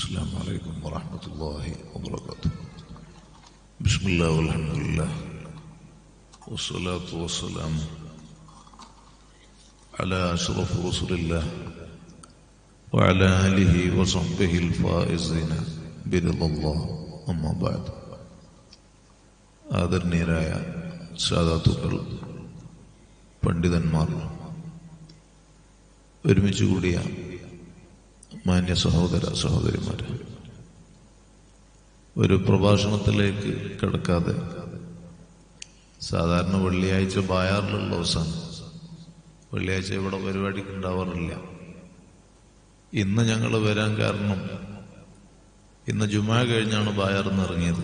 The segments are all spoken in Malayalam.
السلام عليكم ورحمة الله وبركاته بسم الله والحمد لله والصلاة والسلام على أشرف رسل الله وعلى آله وصحبه الفائزين برضا الله أما بعد ആദരണീയരായ സാധാത്തുക്കൾ പണ്ഡിതന്മാർ ഒരുമിച്ച് കൂടിയ മാന്യ സഹോദര സഹോദരിമാർ ഒരു പ്രഭാഷണത്തിലേക്ക് കിടക്കാതെ സാധാരണ വെള്ളിയാഴ്ച ബായാറിലുള്ള ദിവസമാണ് വെള്ളിയാഴ്ച ഇവിടെ പരിപാടിക്ക് ഉണ്ടാവാറില്ല ഇന്ന് ഞങ്ങൾ വരാൻ കാരണം ഇന്ന് ജുമാ കഴിഞ്ഞാണ് ബായാറിന്ന് ഇറങ്ങിയത്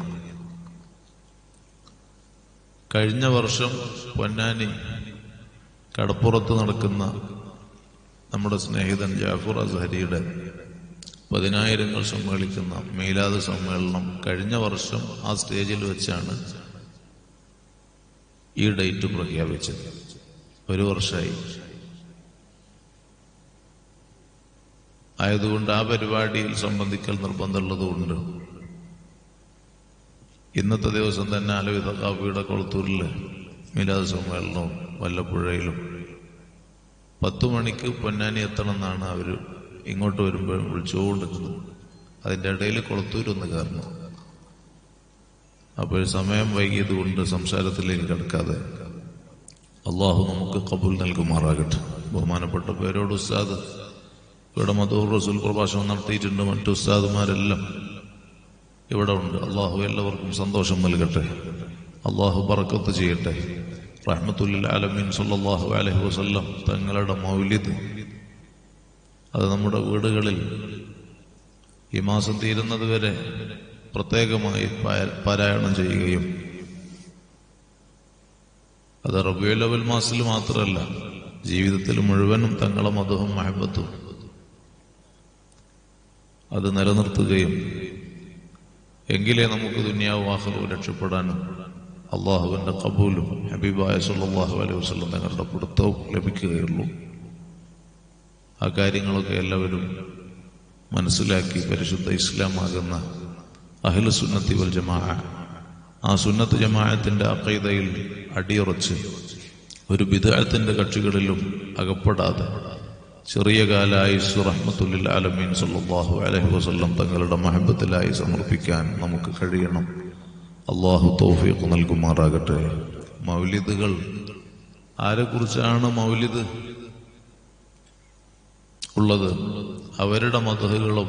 കഴിഞ്ഞ വർഷം പൊന്നാനി കടപ്പുറത്ത് നടക്കുന്ന നമ്മുടെ സ്നേഹിതൻ ജാഫർ അസഹരിയുടെ പതിനായിരങ്ങൾ സമ്മേളിക്കുന്ന മീലാദ് സമ്മേളനം കഴിഞ്ഞ വർഷം ആ സ്റ്റേജിൽ വെച്ചാണ് ഈ ഡേറ്റ് പ്രഖ്യാപിച്ചത് ഒരു വർഷമായി ആയതുകൊണ്ട് ആ പരിപാടിയിൽ സംബന്ധിക്കൽ നിർബന്ധമുള്ളതുകൊണ്ട് ഇന്നത്തെ ദിവസം തന്നെ അലവിധ കാപ്പിയുടെ കൊളത്തൂരിൽ മീലാദ് സമ്മേളനവും വല്ലപ്പുഴയിലും പത്തു മണിക്ക് പൊന്നാനി എത്തണമെന്നാണ് അവർ ഇങ്ങോട്ട് വരുമ്പോൾ വിളിച്ചുകൊണ്ടിരുന്നത് അതിൻ്റെ ഇടയിൽ കൊളത്തൂരൊന്ന് കയറണം അപ്പോൾ സമയം വൈകിയത് കൊണ്ട് സംസാരത്തിലേക്ക് കിടക്കാതെ അള്ളാഹു നമുക്ക് കബൂൽ നൽകുമാറാകട്ടെ ബഹുമാനപ്പെട്ട പേരോട് ഉസ്താദ് ഇവിടെ മധൂർ റസൂൽ പ്രഭാഷണം നടത്തിയിട്ടുണ്ട് മറ്റു ഉസ്താദുമാരെല്ലാം ഇവിടെ ഉണ്ട് അള്ളാഹു എല്ലാവർക്കും സന്തോഷം നൽകട്ടെ അള്ളാഹു ബറക്കത്ത് ചെയ്യട്ടെ റഹ്മത്തുല്ലിൽ ആലമീൻ സല്ലല്ലാഹു അലൈഹി വസല്ലം തങ്ങളുടെ മൗലിദ് അത് നമ്മുടെ വീടുകളിൽ ഈ മാസം തീരുന്നത് വരെ പ്രത്യേകമായി പാ- പാരായണം ചെയ്യുകയും അത് റബിയുലവൽ മാസത്തിൽ മാത്രമല്ല ജീവിതത്തിൽ മുഴുവനും തങ്ങളെ മതവും മഹബത്തും അത് നിലനിർത്തുകയും എങ്കിലേ നമുക്ക് ദുനിയാവ് ആഹ്ലവും രക്ഷപ്പെടാനും അള്ളാഹുവിന്റെ കബൂലും ഹബീബായ സല്ലല്ലാഹു അലൈഹി വസല്ലം തങ്ങളുടെ പിടുത്തവും ലഭിക്കുകയുള്ളൂ ആ കാര്യങ്ങളൊക്കെ എല്ലാവരും മനസ്സിലാക്കി പരിശുദ്ധ ഇസ്ലാമാകുന്ന അഹ്ലു സുന്നത്തി വൽ ജമാ ആ സുന്നത്ത് ജമാഅത്തിന്റെ അക്കൈതയിൽ അടിയുറച്ച് ഒരു ബിദഅത്തിന്റെ കക്ഷികളിലും അകപ്പെടാതെ ചെറിയ കാലായുസ് റഹ്മത്തുല്ലിൽ ആലമീൻ സല്ലല്ലാഹു അലൈഹി വസല്ലം തങ്ങളുടെ മഹബത്തിലായി സമർപ്പിക്കാൻ നമുക്ക് കഴിയണം അള്ളാഹു തൗഫീഖ് നൽകുമാറാകട്ടെ മൗലിദുകൾ ആരെക്കുറിച്ചാണ് മൗലിദ് ഉള്ളത് അവരുടെ മതഹുകളും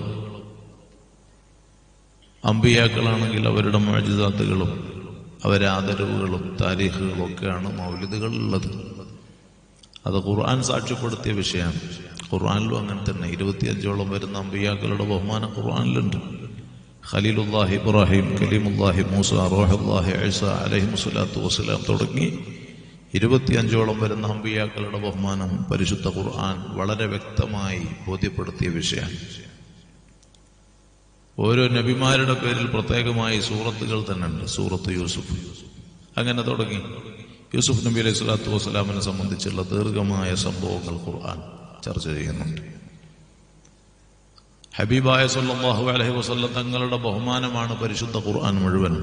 അമ്പിയാക്കളാണെങ്കിൽ അവരുടെ മോജിതാത്തുകളും അവരെ ആദരവുകളും താരീഖുകളും ഒക്കെയാണ് മൗലിദുകൾ ഉള്ളത് അത് ഖുർആൻ സാക്ഷ്യപ്പെടുത്തിയ വിഷയമാണ് ഖുർആനിലും അങ്ങനെ തന്നെ ഇരുപത്തിയഞ്ചോളം വരുന്ന അമ്പിയാക്കളുടെ ബഹുമാനം ഖുർആനിലുണ്ട് ഖലീലുല്ലാഹി ഇബ്രാഹിം കലീമുല്ലാഹി മൂസ റോഹുല്ലാഹി ഐസ അലഹിം സ്വലാത്തു വസ്സലാം തുടങ്ങി ഇരുപത്തിയഞ്ചോളം വരുന്ന അമ്പിയാക്കളുടെ ബഹുമാനം പരിശുദ്ധ ഖുർആൻ വളരെ വ്യക്തമായി ബോധ്യപ്പെടുത്തിയ വിഷയമാണ് ഓരോ നബിമാരുടെ പേരിൽ പ്രത്യേകമായി സൂറത്തുകൾ തന്നെ ഉണ്ട് സൂറത്ത് യൂസുഫ് അങ്ങനെ തുടങ്ങി യൂസുഫ് നബി അലൈഹി സ്വലാത്തു വസ്സലാമിനെ സംബന്ധിച്ചുള്ള ദീർഘമായ സംഭവങ്ങൾ ഖുർആൻ ചർച്ച ചെയ്യുന്നുണ്ട് ഹബീബായ സല്ലല്ലാഹു അലൈഹി വസല്ലം തങ്ങളുടെ ബഹുമാനമാണ് പരിശുദ്ധ ഖുർആൻ മുഴുവൻ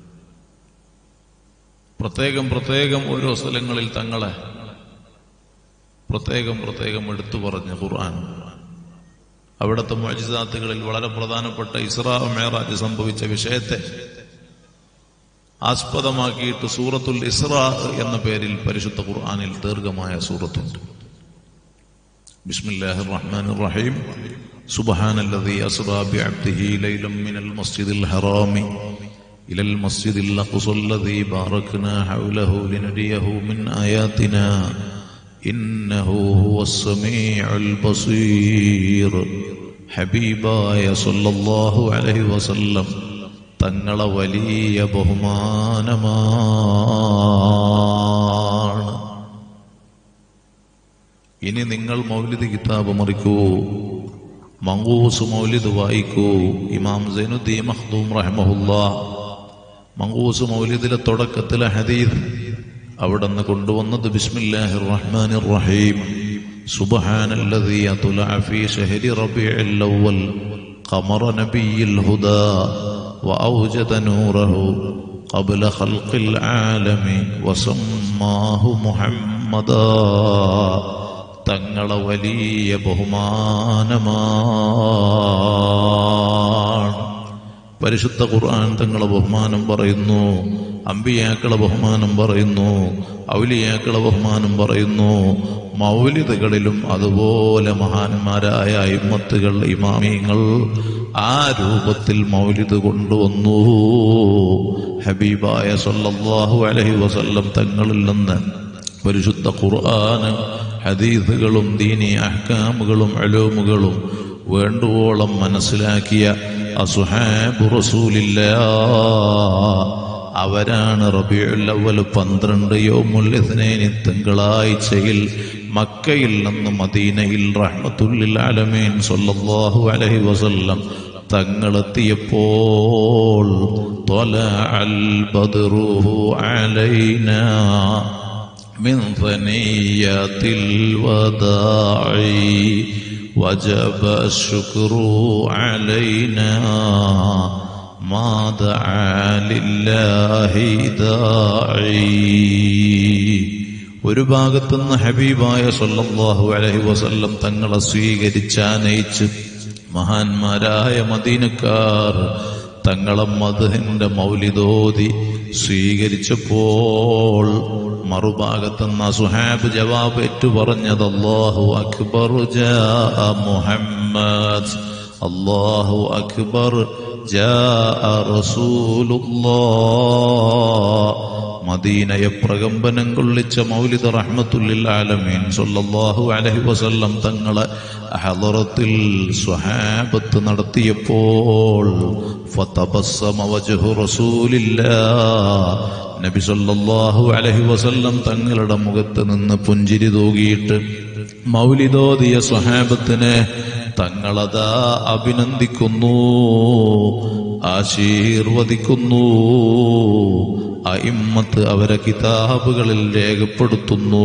പ്രത്യേകം പ്രത്യേകം ഓരോ സ്ഥലങ്ങളിൽ തങ്ങളെ പ്രത്യേകം പ്രത്യേകം എടുത്തു പറഞ്ഞ ഖുർആൻ അവിടുത്തെ മോജിദാത്തുകളിൽ വളരെ പ്രധാനപ്പെട്ട ഇസ്രാ മേറാജ് സംഭവിച്ച വിഷയത്തെ ആസ്പദമാക്കിയിട്ട് സൂറത്തുൽ ഇസ്രാ എന്ന പേരിൽ പരിശുദ്ധ ഖുർആനിൽ ദീർഘമായ സൂറത്തുണ്ട് ബിസ്മില്ലാഹിർ റഹ്മാനിർ റഹീം സുബ്ഹാനല്ലദീ അസ്റാ ബിഅബ്ദിഹി ലൈലം മിനൽ മസ്ജിദിൽ ഹറാമി إلى المسجد الأقصى الذي باركنا حوله لنريه من آياتنا إنه هو السميع البصير حبيباയ സല്ലല്ലാഹു അലൈഹി വസല്ലം തങ്ങളെ വലിയ ബഹുമാനമാണ് ഇനി നിങ്ങൾ മൗലിദ് കിതാബ് മറിക്കൂ മങ്കൂസ് മൗലിദ് വായിക്കൂ ഇമാം സൈനുദ്ദീൻ മഖ്ദൂം റഹ്മഹുല്ലാ മങ്കൂസ് മൗലിദിലെ തുടക്കത്തിലെ ഹദീദ് അവിടെ നിന്ന് കൊണ്ടുവന്നത് ബിസ്മില്ലാഹിർ റഹ്മാനിർ റഹീം സുബ്ഹാനല്ലദീ അത്ലഅ ഫീ ശഹരി റബീഇൽ അവ്വൽ قمر نبي الهدى وأوجد نوره قبل خلق العالم وسماه محمدا തങ്ങളെ വലിയ ബഹുമാനമാണ് പരിശുദ്ധ ഖുർആൻ തങ്ങളെ ബഹുമാനം പറയുന്നു അമ്പിയാക്കളെ ബഹുമാനം പറയുന്നു ഔലിയാക്കളെ ബഹുമാനം പറയുന്നു മൗലിദുകളിലും അതുപോലെ മഹാന്മാരായ ഇമ്മത്തുകൾ ഇമാമിയങ്ങൾ ആ രൂപത്തിൽ മൗലിദ് കൊണ്ടുവന്നു ഹബീബായ സല്ലല്ലാഹു അലൈഹി വസല്ലം തങ്ങളിൽ നിന്ന് പരിശുദ്ധ ഖുർആന് ഹദീസുകളും ദീനി അഹ്കാമുകളും അലോമുകളും വേണ്ടുവോളം മനസ്സിലാക്കിയ അസുഹാബു റസൂലില്ല അവരാണ് റബിയുൽ അവൽ പന്ത്രണ്ട് യോമുൽ ഇസ്നൈനി തിങ്കളാഴ്ചയിൽ മക്കയിൽ നിന്ന് മദീനയിൽ റഹ്മത്തുല്ലിൽ അലമീൻ സല്ലല്ലാഹു അലൈഹി വസല്ലം തങ്ങളെത്തിയപ്പോൾ ത്വലഅൽ ബദ്റുഹു അലൈനാ من ثنيات الوداع وجب الشكر علينا ما دعا لله داعي ഒരു ഭാഗത്തുനിന്ന് ഹബീബായ സല്ലല്ലാഹു അലൈഹി വസല്ലം തങ്ങളെ സ്വീകരിച്ചാനയിച്ച് മഹാന്മാരായ മദീനക്കാർ തങ്ങളെ മധുഹിന്റെ മൗലിദോതി സ്വീകരിച്ചപ്പോൾ മറുഭാഗത്തുനിന്ന് സുഹാബ് ജവാബ് ഏറ്റു പറഞ്ഞത് അല്ലാഹു അക്ബർ ജാ മുഹമ്മദ് അല്ലാഹു അക്ബർ ജാ റസൂലുള്ളാഹ് മദീനയെ പ്രകമ്പനം കൊള്ളിച്ച മൗലിദ് റഹ്മത്തുല്ലിൽ ആലമീൻ സല്ലല്ലാഹു അലൈഹി വസല്ലം തങ്ങളെ ഹളറത്തിൽ സ്വഹാബത്ത് നടത്തിയപ്പോൾ ഫതബസ്സമ വജ്ഹു റസൂലില്ലാഹ് നബി സല്ലല്ലാഹു അലൈഹി വസല്ലം തങ്ങളുടെ മുഖത്ത് നിന്ന് പുഞ്ചിരി തൂകിയിട്ട് മൗലിദോദിയ സ്വഹാബത്തിനെ തങ്ങളതാ അഭിനന്ദിക്കുന്നു ആശീർവദിക്കുന്നു അയിമ്മത്ത് അവരെ കിതാബുകളിൽ രേഖപ്പെടുത്തുന്നു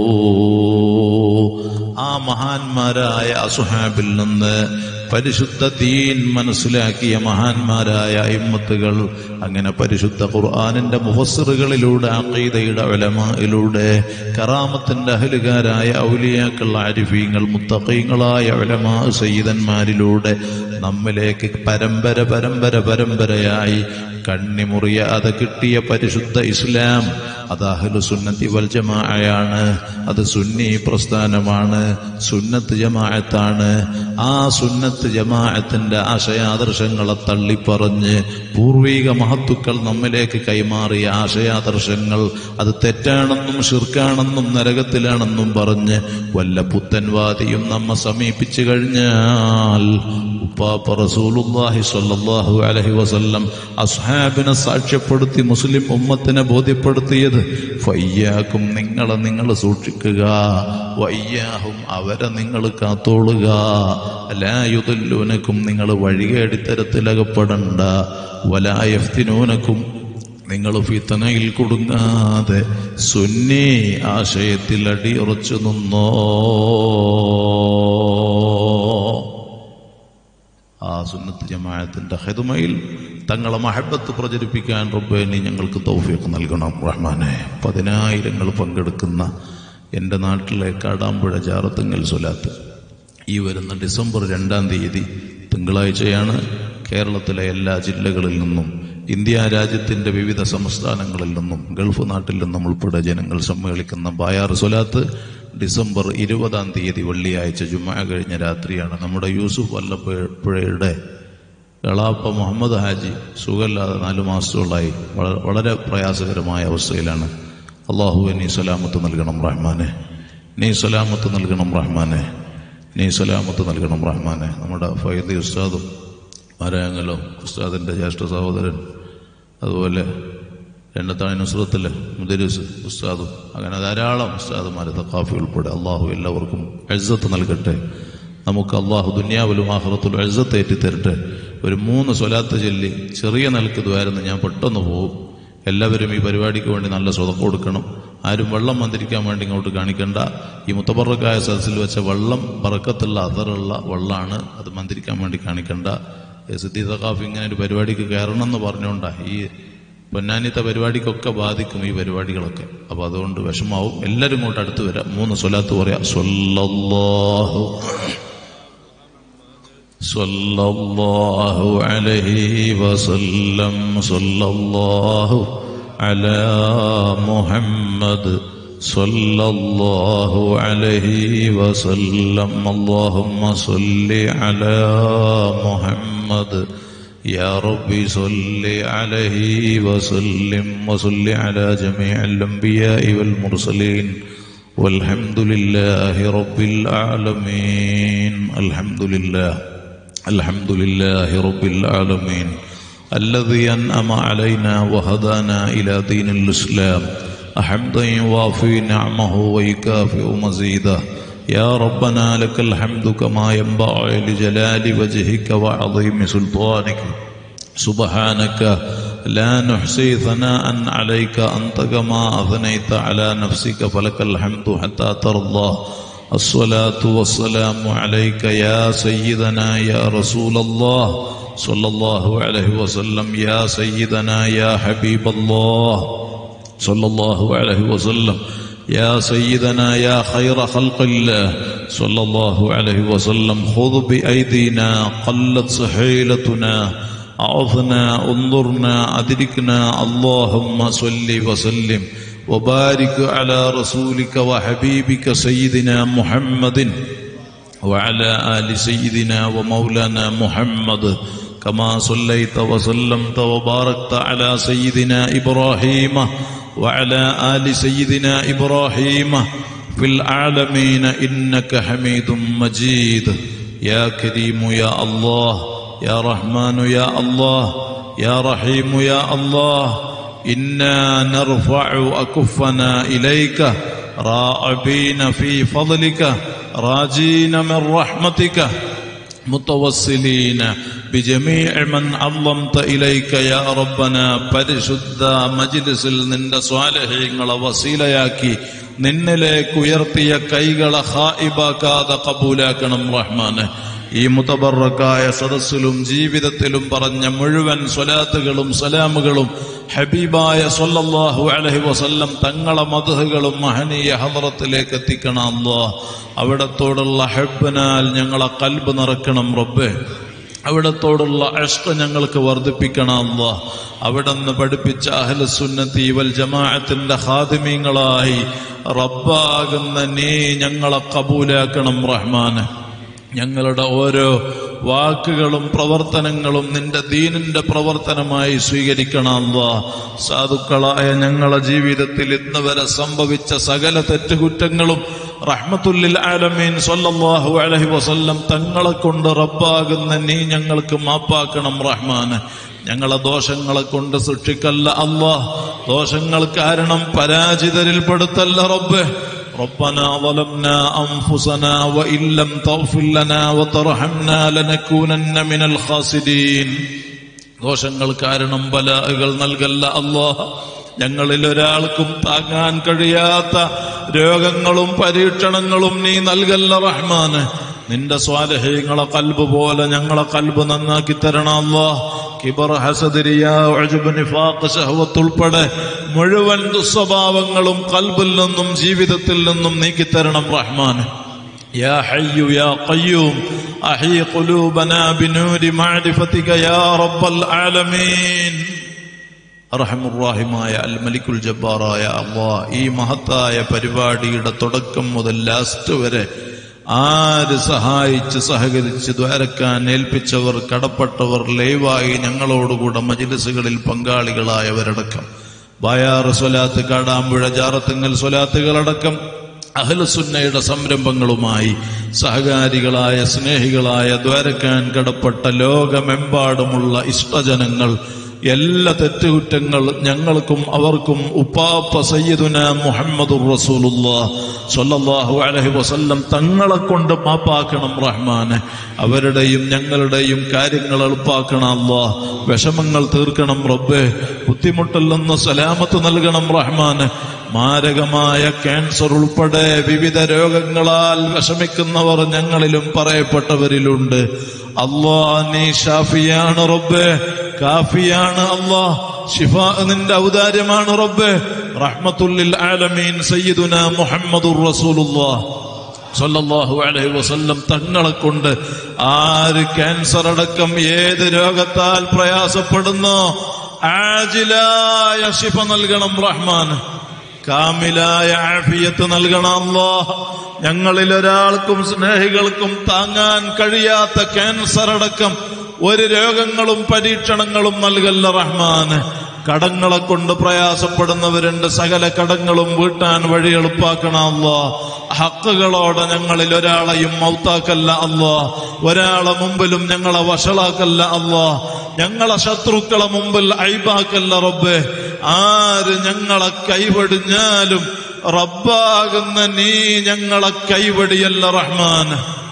ആ മഹാന്മാരായ അസുഹാബിൽ നിന്ന് പരിശുദ്ധ ദീൻ മനസ്സിലാക്കിയ മഹാന്മാരായ അയിമ്മത്തുകൾ അങ്ങനെ പരിശുദ്ധ ഖുർആാനിന്റെ മുഫസ്സിറുകളിലൂടെ അഖീദയുടെ ഉലമയിലൂടെ കറാമത്തിന്റെ അഹലുകാരായ ഔലിയാക്കൾ ആരിഫീങ്ങൾ മുത്തഖീങ്ങളായ ഉലമാ സയ്യിദന്മാരിലൂടെ നമ്മിലേക്ക് പരമ്പര പരമ്പര പരമ്പരയായി കണ്ണിമുറിയാതെ കിട്ടിയ പരിശുദ്ധ ഇസ്ലാം അത് അഹ്ലു സുന്നത്തി വൽ ജമാഅയാണ് അത് സുന്നി പ്രസ്ഥാനമാണ് സുന്നത്ത് ജമാഅത്താണ് ആ സുന്നത്ത് ജമാഅത്തിന്റെ ആശയാദർശങ്ങളെ തള്ളിപ്പറഞ്ഞ് പൂർവീക മഹത്തുക്കൾ നമ്മിലേക്ക് കൈമാറിയ ആശയാദർശങ്ങൾ അത് തെറ്റാണെന്നും ഷിർക്കാണെന്നും നരകത്തിലാണെന്നും പറഞ്ഞ് വല്ല പുത്തൻവാദിയും നമ്മെ സമീപിച്ചു കഴിഞ്ഞാൽ ഉപ്പാപ്പ റസൂലുള്ളാഹി സ്വല്ലല്ലാഹു അലൈഹി വസല്ലം അസ്ഹാബിനെ സാക്ഷ്യപ്പെടുത്തി മുസ്ലിം ഉമ്മത്തിനെ ബോധ്യപ്പെടുത്തിയത് ഫയ്യാക്കും നിങ്ങളെ നിങ്ങൾ സൂക്ഷിക്കുക വയ്യാഹും അവരെ നിങ്ങൾ കാത്തോളുക ലായുതല്ലൂനക്കും നിങ്ങൾ വഴികേടിത്തരത്തിലകപ്പെടണ്ട വലായഫ്തിനൂനക്കും നിങ്ങൾ ഫിത്തനയിൽ കുടുങ്ങാതെ സുന്നി ആശയത്തിൽ അടിയുറച്ചു നിന്നോ ആ സുന്നത്ത് ജമാഅത്തിന്റെ ഹെതുമയിൽ തങ്ങളെ മഹബത്ത് പ്രചരിപ്പിക്കാൻ റബ്ബേനി ഞങ്ങൾക്ക് തൗഫീഖ് നൽകണം റഹ്മാനെ പതിനായിരങ്ങൾ പങ്കെടുക്കുന്ന എൻ്റെ നാട്ടിലെ കാടാമ്പുഴ ജാറത്തുങ്ങൽ സ്വലാത്ത് ഈ വരുന്ന ഡിസംബർ രണ്ടാം തീയതി തിങ്കളാഴ്ചയാണ് കേരളത്തിലെ എല്ലാ ജില്ലകളിൽ നിന്നും ഇന്ത്യ രാജ്യത്തിന്റെ വിവിധ സംസ്ഥാനങ്ങളിൽ നിന്നും ഗൾഫ് നാട്ടിൽ നിന്നും ഉൾപ്പെടെ ജനങ്ങൾ സമ്മേളിക്കുന്ന ബായാർ സ്വലാത്ത് ഡിസംബർ ഇരുപതാം തീയതി വെള്ളിയാഴ്ച ജുമാ കഴിഞ്ഞ രാത്രിയാണ് നമ്മുടെ യൂസുഫ് വല്ലപ്പുഴയുടെ എളാപ്പ മുഹമ്മദ് ഹാജി സുഖമില്ലാതെ നാലു മാസത്തോളായി വള- വളരെ പ്രയാസകരമായ അവസ്ഥയിലാണ് അള്ളാഹു നീ സലാമത്ത് നൽകണം റഹ്മാനെ നീ സലാമത്ത് നൽകണം റഹ്മാനെ നീ സലാമത്ത് നൽകണം റഹ്മാനെ നമ്മുടെ ഫൈദി ഉസ്താദും ആരായങ്ങലോ ഉസ്താദിന്റെ ജ്യേഷ്ഠ സഹോദരൻ അതുപോലെ എണ്ണത്താണി നുസ്രത്തിലെ മുദരിസ് ഉസ്താദും അങ്ങനെ ധാരാളം ഉസ്താദുമാരെ തക്കാഫി ഉൾപ്പെടെ അള്ളാഹു എല്ലാവർക്കും എഴുസത്ത് നൽകട്ടെ നമുക്ക് അള്ളാഹു ദുന്യാവിലും ആഹ്റത്തിലും എഴുസത്ത് ഏറ്റി തരട്ടെ ഒരു മൂന്ന് സ്വലാത്ത് ചൊല്ലി ചെറിയ നിലക്ക് ദ്വാരുന്ന് ഞാൻ പെട്ടെന്ന് പോകും എല്ലാവരും ഈ പരിപാടിക്ക് വേണ്ടി നല്ല സ്വതം കൊടുക്കണം ആരും വെള്ളം മന്ത്രിക്കാൻ വേണ്ടി ഇങ്ങോട്ട് കാണിക്കണ്ട ഈ മുത്തബറക്കായ സദസ്സിൽ വെച്ച വെള്ളം പറക്കത്തുള്ള അതറുള്ള വെള്ളമാണ് അത് മന്ത്രിക്കാൻ വേണ്ടി കാണിക്കണ്ട ഏ, സിദ്ദീ സഖാഫ് ഇങ്ങനെ ഒരു പരിപാടിക്ക് കയറണം എന്ന് പറഞ്ഞുകൊണ്ടാ ഈ പൊന്നാനിത്തെ പരിപാടിക്കൊക്കെ ബാധിക്കും ഈ പരിപാടികളൊക്കെ അപ്പൊ അതുകൊണ്ട് വിഷമാവും എല്ലാവരും ഇങ്ങോട്ട് അടുത്ത് വരാം മൂന്ന് സ്വലാത്ത് പറയാം സ്വല്ലല്ലാഹു صلى الله عليه وسلم صلى الله على محمد صلى الله عليه وسلم اللهم صل على محمد يا ربي صل عليه وسلم وصل على جميع الأنبياء والمرسلين والحمد لله رب العالمين الحمد لله الحمد لله رب العالمين الذي أنعم علينا وهدانا إلى دين الإسلام حمدا يوافي نعمه ويكافئ مزيده يا ربنا لك الحمد كما ينبغي لجلال وجهك وعظيم سلطانك سبحانك لا نحصي ثناء عليك أنت كما أثنيت على نفسك فلك الحمد حتى ترضى الصلاة والسلام عليك يا سيدنا يا رسول الله صلى الله عليه وسلم يا سيدنا يا حبيب الله صلى الله عليه وسلم يا سيدنا يا خير خلق الله صلى الله عليه وسلم خذ بأيدينا قلت سحيلتنا أعظنا انظرنا أدركنا اللهم صل وسلم وبارك على رسولك وحبيبك سيدنا محمد وعلى آل سيدنا ومولانا محمد كما صليت وسلمت وباركت على سيدنا إبراهيم وعلى آل سيدنا إبراهيم في العالمين إنك حميد مجيد يا كريم يا الله يا رحمن يا الله يا رحيم يا الله إنا نرفع أكفنا إليك راعبين في فضلك راجين من رحمتك متوسلين بجميع من عظمت إليك يا ربنا പരിശുദ്ധ മജിലിസിൽ നിന്റെ സ്വാലഹ്യങ്ങളെ വസീലയാക്കി നിന്നിലേക്ക് ഉയർത്തിയ കൈകളെ ഹായിബാക്കാതെ കബൂലാക്കണം റഹ്മാന് ഈ മുതബറക്കായ സദസ്സിലും ജീവിതത്തിലും പറഞ്ഞ മുഴുവൻ സ്വലാത്തുകളും സലാമുകളും ഹബീബായ സല്ലല്ലാഹു അലൈഹി വസല്ലം തങ്ങളെ മധുഹകളും മഹനീയ ഹദറത്തിലേക്ക് എത്തിക്കണം അല്ലാ അവിടത്തോടുള്ള ഹെബിനാൽ ഞങ്ങളെ കൽബ് നിറക്കണം റബ്ബേ അവിടത്തോടുള്ള അഷ്ക ഞങ്ങൾക്ക് വർദ്ധിപ്പിക്കണം അല്ലാ അവിടുന്ന് പഠിപ്പിച്ച അഹ്ലസുന്നത്തി വൽ ജമാഅത്തിന്റെ ഹാദിമീങ്ങളായി റബ്ബാകുന്ന നീ ഞങ്ങളെ കബൂലാക്കണം റഹ്മാന് ഞങ്ങളുടെ ഓരോ വാക്കുകളും പ്രവർത്തനങ്ങളും നിന്റെ ദീനിന്റെ പ്രവർത്തനമായി സ്വീകരിക്കണം അല്ലാ സാധുക്കളായ ഞങ്ങളുടെ ജീവിതത്തിൽ ഇന്ന് വരെ സംഭവിച്ച സകല തെറ്റുകുറ്റങ്ങളും റഹ്മത്തുല്ലിൽ ആലമീൻ സല്ലല്ലാഹു അലൈഹി വസല്ലം തങ്ങളെ കൊണ്ട് റബ്ബാകുന്ന നീ ഞങ്ങൾക്ക് മാപ്പാക്കണം റഹ്മാന് ഞങ്ങളെ ദോഷങ്ങളെ കൊണ്ട് സൃഷ്ടിക്കല്ല അല്ലാ ദോഷങ്ങൾ കാരണം പരാജിതരിൽപ്പെടുത്തല്ല റബ്ബേ ربنا ظلمنا أنفسنا وإن لم تغفر لنا وترحمنا لنكونن من الخاسرين ദോഷങ്ങൾ കാരണം ബലാഹുകൾ നൽകല്ല അള്ളാഹ് ഞങ്ങളിൽ ഒരാൾക്കും താങ്ങാൻ കഴിയാത്ത രോഗങ്ങളും പരീക്ഷണങ്ങളും നീ നൽകല്ല റഹ്മാന് നിന്റെ സ്വാലഹ്യങ്ങളെ കൽബ് പോലെ ഞങ്ങളെ കൽബ് നന്നാക്കി തരണം അല്ലാഹ് കിബർ ഹസദിരിയ ഉഅ്ജബ് നിഫാഖ് ശഹവത്ത് ഉൾപ്പെടെ മുഴുവൻ ദുസ്വഭാവങ്ങളും കൽബിൽ നിന്നും ജീവിതത്തിൽ നിന്നും നീക്കിത്തരണം റഹ്മാൻ يا حي يا قيوم أحي قلوبنا بنور معرفتك يا رب العالمين അറഹമുറാഹിമായ അൽ മലിക്കുൽ ജബ്ബാറായ അള്ളാഹ് ഈ മഹത്തായ പരിപാടിയുടെ തുടക്കം മുതൽ ലാസ്റ്റ് വരെ ആര് സഹായിച്ച് സഹകരിച്ച് ദ്വാരക്കാൻ ഏൽപ്പിച്ചവർ കടപ്പെട്ടവർ ലൈവായി ഞങ്ങളോടുകൂടെ മജിലിസുകളിൽ പങ്കാളികളായവരടക്കം ബായാറ് സ്വലാത്ത് കാടാമ്പുഴ ജാറത്തുങ്ങൽ സ്വലാത്തുകളടക്കം അഹ്ലസുന്നയുടെ സംരംഭങ്ങളുമായി സഹകാരികളായ സ്നേഹികളായ ദ്വാരക്കാൻ കടപ്പെട്ട ലോകമെമ്പാടുമുള്ള ഇഷ്ടജനങ്ങൾ എല്ലാ തെറ്റുകുറ്റങ്ങൾ ഞങ്ങൾക്കും അവർക്കും ഉപ്പാപ്പ സയ്യിദുന മുഹമ്മദുർ റസൂലുള്ളാഹ് സ്വല്ലല്ലാഹു അലൈഹി വസല്ലം തങ്ങളെ കൊണ്ട് മാപ്പാക്കണം റഹ്മാനെ അവരുടെയും ഞങ്ങളുടെയും കാര്യങ്ങൾ എളുപ്പാക്കണം അല്ലാഹ് വിഷമങ്ങൾ തീർക്കണം റബ്ബേ ബുദ്ധിമുട്ടിൽ നിന്ന് സലാമത്ത് നൽകണം റഹ്മാന് മാരകമായ ക്യാൻസർ ഉൾപ്പെടെ വിവിധ രോഗങ്ങളാൽ വിഷമിക്കുന്നവർ ഞങ്ങളിലും പറയപ്പെട്ടവരിലുണ്ട് അള്ളാ നീ ഷാഫിയാണ് റബ്ബേ കാഫിയാണ് അള്ളാ ഷിഫ നിന്റെ ഔദാര്യമാണ് റബ്ബേ റഹ്മത്തുല്ലിൽ ആലമീൻ സയ്യിദുന മുഹമ്മദുർ റസൂലുള്ളാഹ് സല്ലല്ലാഹു അലൈഹി വസല്ലം തങ്ങളെ കൊണ്ട് ആര് ക്യാൻസർ അടക്കം ഏത് രോഗത്താൽ പ്രയാസപ്പെടുന്നോ ആജിലായ ശിഫ നൽകണം റഹ്മാൻ കാമിലായ ആഫിയത്ത് നൽകണം അല്ലാഹ് ഞങ്ങളിൽ ഒരാൾക്കും സ്നേഹികൾക്കും താങ്ങാൻ കഴിയാത്ത ക്യാൻസർ അടക്കം ഒരു രോഗങ്ങളും പരീക്ഷണങ്ങളും നൽകല്ല റഹ്മാന് കടങ്ങളെ കൊണ്ട് പ്രയാസപ്പെടുന്നവരുണ്ട് സകല കടങ്ങളും വീട്ടാൻ വഴി എളുപ്പാക്കണം അല്ലാ ഹക്കുകളോടെ ഞങ്ങളിൽ ഒരാളെയും മൗത്താക്കല്ല അല്ലാ ഒരാളെ മുമ്പിലും ഞങ്ങളെ വഷളാക്കല്ല അല്ലാ ഞങ്ങളെ ശത്രുക്കളെ മുമ്പിൽ ഐബാക്കല്ല റബ്ബേ ആര് ഞങ്ങളെ കൈവടിഞ്ഞാലും റബ്ബാകുന്ന നീ ഞങ്ങളെ കൈവടിയല്ല റഹ്മാൻ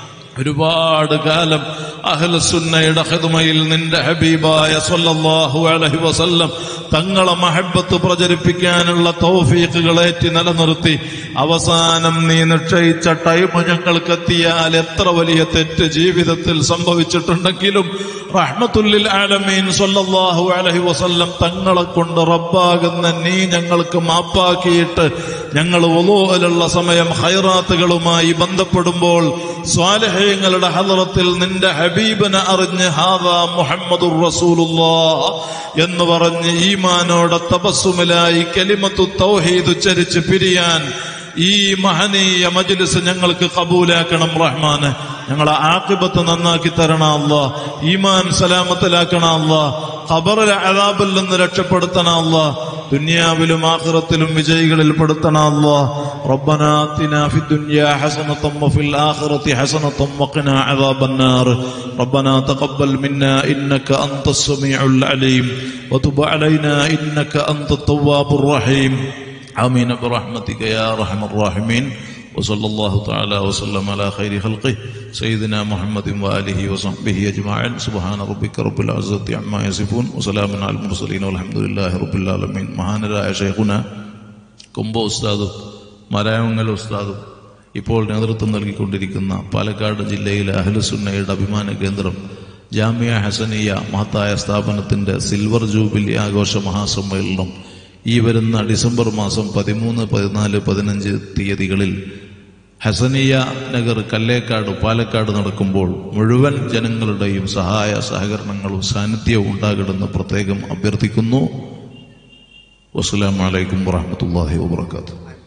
ഒരുപാട് കാലം അഹ്ലസുന്നയുടെ ഹിദ്മയിൽ നിന്റെ ഹബീബായ സല്ലല്ലാഹു അലൈഹി വസല്ലം തങ്ങളെ മഹബത്ത് പ്രചരിപ്പിക്കാനുള്ള തൗഫീഖുകളേറ്റി നിലനിർത്തി അവസാനം നീ നിശ്ചയിച്ച ടൈം ഞങ്ങൾക്ക് എത്തിയാൽ എത്ര വലിയ തെറ്റ് ജീവിതത്തിൽ സംഭവിച്ചിട്ടുണ്ടെങ്കിലും റഹ്മത്തുല്ലിൽ ആലമീൻ സല്ലല്ലാഹു അലൈഹി വസല്ലം തങ്ങളെ കൊണ്ട് റബ്ബാകുന്ന നീ ഞങ്ങൾക്ക് മാപ്പാക്കിയിട്ട് ഞങ്ങൾ ഒലോലുള്ള സമയം ഹൈറാത്തുകളുമായി ബന്ധപ്പെടുമ്പോൾ സ്വാലഹ്യങ്ങളുടെ ഹലറത്തിൽ നിന്റെ ഹബീബിനെ അറിഞ്ഞ് ഹാദാ മുഹമ്മദുർ റസൂലുള്ളാ എന്ന് പറഞ്ഞ് ഈമാനോടെ തപസ്സുമിലായി കലിമത്തു തൗഹീദ് ഉച്ചരിച്ച് പിരിയാൻ ഈ മഹനീയ മജ്ലിസ് ഞങ്ങൾക്ക് കബൂലാക്കണം റഹ്മാന് ഞങ്ങളെ ആക്കിബത്ത് നന്നാക്കി തരണ അല്ല ഈമാൻ സലാമത്തിലാക്കണ അല്ല ഖബറിലെ അതാബിൽ നിന്ന് രക്ഷപ്പെടുത്തണ അല്ല ദുനിയാവിലും ആഖിറത്തിലും വിജയികളിൽ പെടുത്തണ അല്ല ربنا آتنا في الدنيا حسنة وفي الآخرة حسنة وقنا عذاب النار ربنا تقبل منا إنك أنت السميع العليم وتب علينا إنك أنت التواب الرحيم آمين برحمتك يا أرحم الراحمين وصلى الله تعالى وسلم على خير خلقه سيدنا محمد وآله وصحبه أجمعين سبحان ربك رب العزة عما يصفون وسلام على المرسلين والحمد لله رب العالمين മഹാനരായ ഷെയ്ഖുന കുംഭ ഉസ്താദും മരായങ്ങൽ ഉസ്താദും ഇപ്പോൾ നേതൃത്വം നൽകിക്കൊണ്ടിരിക്കുന്ന പാലക്കാട് ജില്ലയിലെ അഹ്ലുസുന്നയുടെ അഭിമാന കേന്ദ്രം ജാമിയ ഹസനിയ മഹത്തായ സ്ഥാപനത്തിന്റെ സിൽവർ ജൂബിലി ആഘോഷ മഹാസമ്മേളനം ഈ വരുന്ന ഡിസംബർ മാസം പതിമൂന്ന് പതിനാല് പതിനഞ്ച് തീയതികളിൽ ഹസനിയ നഗർ കല്ലേക്കാട് പാലക്കാട് നടക്കുമ്പോൾ മുഴുവൻ ജനങ്ങളുടെയും സഹായ സഹകരണങ്ങളും സാന്നിധ്യവും ഉണ്ടാകണമെന്ന് പ്രത്യേകം അഭ്യർത്ഥിക്കുന്നു വസ്സലാമലൈക്കും വാഹമത്തല്ലാഹി വാബർക്കാത്തു